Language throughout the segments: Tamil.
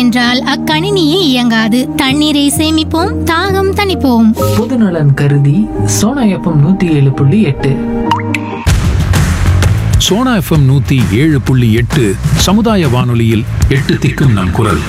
என்றால் அக்கணினியே இயங்காது தண்ணீரை சேமிப்போம் தாகம் தணிப்போம் பொதுநலன் கருதி சோனா எஃப்எம் நூத்தி ஏழு புள்ளி எட்டு சோனா எஃப்எம் நூத்தி ஏழு புள்ளி எட்டு சமுதாய வானொலியில் எட்டு திக்கும் நம் குரல்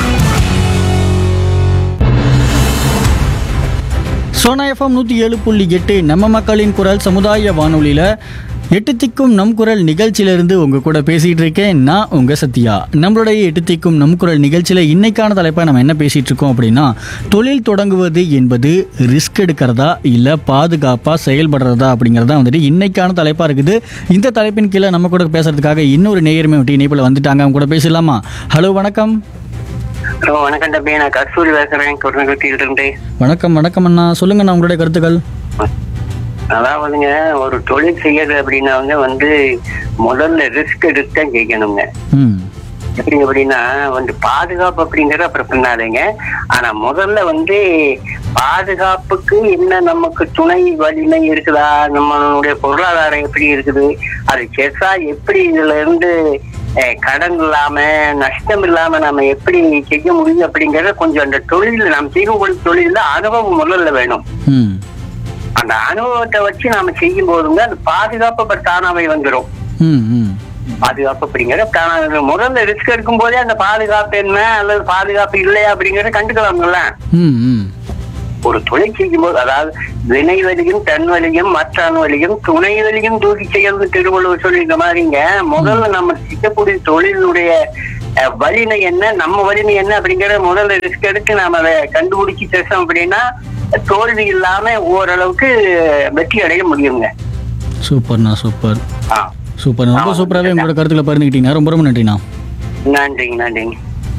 சோனா எஃப்எம் நூற்றி ஏழு புள்ளி எட்டு நம்ம மக்களின் குரல் சமுதாய வானொலியில் எட்டு திக்கும் நம் குரல் நிகழ்ச்சியிலிருந்து உங்கள் கூட பேசிகிட்டு இருக்கேன் நான் உங்கள் சத்யா நம்மளுடைய எட்டு திக்கும் நம் குரல் நிகழ்ச்சியில் இன்னைக்கான தலைப்பை நம்ம என்ன பேசிகிட்டு இருக்கோம் அப்படின்னா தொழில் தொடங்குவது என்பது ரிஸ்க் எடுக்கிறதா இல்லை பாதுகாப்பாக செயல்படுறதா அப்படிங்கிறதா வந்துட்டு இன்னைக்கான தலைப்பாக இருக்குது இந்த தலைப்பின் கீழே நம்ம கூட பேசுறதுக்காக இன்னொரு நேயருமே விட்டு இணைப்பில் வந்துட்டாங்க அவங்க கூட பேசலாமா ஹலோ வணக்கம் ஹலோ வணக்கம் தம்பி நான் கஸ்தூரி பேசுறேன் குருநகத்தில் இருந்து வணக்கம் வணக்கம் அண்ணா சொல்லுங்கண்ணா உங்களுடைய கருத்துக்கள் அதாவதுங்க ஒரு தொழில் செய்யறது அப்படின்னா வந்து முதல்ல ரிஸ்க் எடுத்து தான் செய்யணுங்க ம் எப்படி அப்படின்னா வந்து பாதுகாப்பு அப்படிங்கறது அப்புறம் பின்னாலேங்க ஆனா முதல்ல வந்து பாதுகாப்புக்கு என்ன நமக்கு துணை வலிமை இருக்குதா நம்மளுடைய பொருளாதாரம் எப்படி இருக்குது அது செஸ்ஸா எப்படி இதுல இருந்து அஹ், கடன் இல்லாம நஷ்டம் இல்லாம நம்ம எப்படி செய்ய முடியும் அப்படிங்கறத கொஞ்சம் அந்த தொழில் நாம் செய்யக்கூடிய தொழில அனுபவம் முதல்ல வேணும் ம் அந்த அனுபவத்தை வச்சு நாம செய்யும் போதுங்க அது பாதுகாப்பு தானாவே வந்துடும் ம் ம் பாதுகாப்பு அப்படிங்கிற தானா- முதல்ல ரிஸ்க் எடுக்கும் போதே அந்த பாதுகாப்பு என்ன அல்லது பாதுகாப்பு இல்லையா அப்படிங்கறத கண்டுக்கலாம்ல ம் ம் ஒரு தொழில் செய்யும் போது அதாவது வினை வலியும் தன் வலியும் மற்றான் வலியும் துணை வலியும் தூக்கி செய்யறது திருவள்ளுவர் சொல்லியிருக்க மாதிரிங்க முதல்ல நம்ம செய்யக்கூடிய தொழிலுடைய அஹ், வலிமை என்ன நம்ம வலிமை என்ன அப்படிங்கறத முதல்ல ரிஸ்க் எடுத்து நாம அதை கண்டுபிடிச்சு பேசோம் அப்படின்னா தோல்வி இல்லாம ஓரளவுக்கு வெற்றி அடைய முடியுங்க சூப்பர்ண்ணா சூப்பர் ஆ சூப்பர் ரொம்ப சூப்பராகவே உங்களோட கருத்துக்களை பகிர்ந்துக்கிட்டீங்க ரொம்ப ரொம்ப நன்றிண்ணா நன்றிங்க நன்றிங்க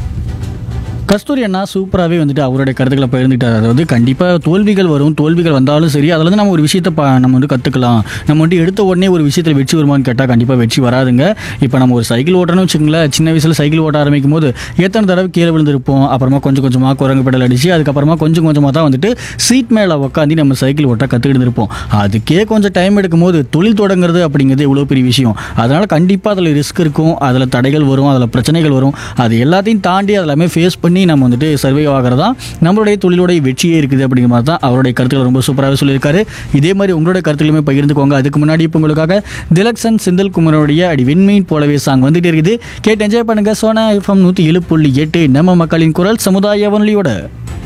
கஸ்தூரி அண்ணா சூப்பராகவே வந்துட்டு அவருடைய கருத்துக்களை பகிர்ந்துட்டார் அதாவது கண்டிப்பாக தோல்விகள் வரும் தோல்விகள் வந்தாலும் சரி அதில் வந்து நம்ம ஒரு விஷயத்தை ப நம்ம வந்து கற்றுக்கலாம் நம்ம வந்து எடுத்த உடனே ஒரு விஷயத்தில் வெற்றி வருமான்னு கேட்டால் கண்டிப்பாக வெற்றி வராதுங்க இப்போ நம்ம ஒரு சைக்கிள் ஓட்டணும்னு வச்சுங்களேன் சின்ன வயசில் சைக்கிள் ஓட்ட ஆரம்பிக்கும் போது எத்தனை தடவை கீழே விழுந்திருப்போம் அப்புறமா கொஞ்சம் கொஞ்சமாக குரங்கு பெடல் அடிச்சு அதுக்கப்புறமா கொஞ்சம் கொஞ்சமாக தான் வந்துட்டு சீட் மேலே உட்காந்து நம்ம சைக்கிள் ஓட்ட கற்றுக்கிட்டு இருப்போம் அதுக்கே கொஞ்சம் டைம் எடுக்கும் போது தொழில் தொடங்குறது அப்படிங்கிறது எவ்வளோ பெரிய விஷயம் அதனால் கண்டிப்பாக அதில் ரிஸ்க் இருக்கும் அதில் தடைகள் வரும் அதில் பிரச்சனைகள் வரும் அது எல்லாத்தையும் தாண்டி அதெல்லாமே ஃபேஸ் பண்ணி நம்ம வந்துட்டு சர்வே ஆகிறதா நம்மளுடைய தொழிலுடைய வெற்றியே இருக்குது அப்படிங்கிற மாதிரி தான் அவருடைய கருத்துக்கள் ரொம்ப சூப்பராகவே சொல்லியிருக்காரு இதே மாதிரி உங்களுடைய கருத்துக்களுமே பகிர்ந்துக்கோங்க அதுக்கு முன்னாடி இப்போ உங்களுக்காக திலக்ஷன் செந்தில் குமரனுடைய அடி விண்மீன் போலவே சாங் வந்துட்டு இருக்குது கேட்டு என்ஜாய் பண்ணுங்க சோனா எஃப்எம் நூற்றி ஏழு புள்ளி எட்டு நம்ம மக்களின் குரல் சமுதாய வானொலியோட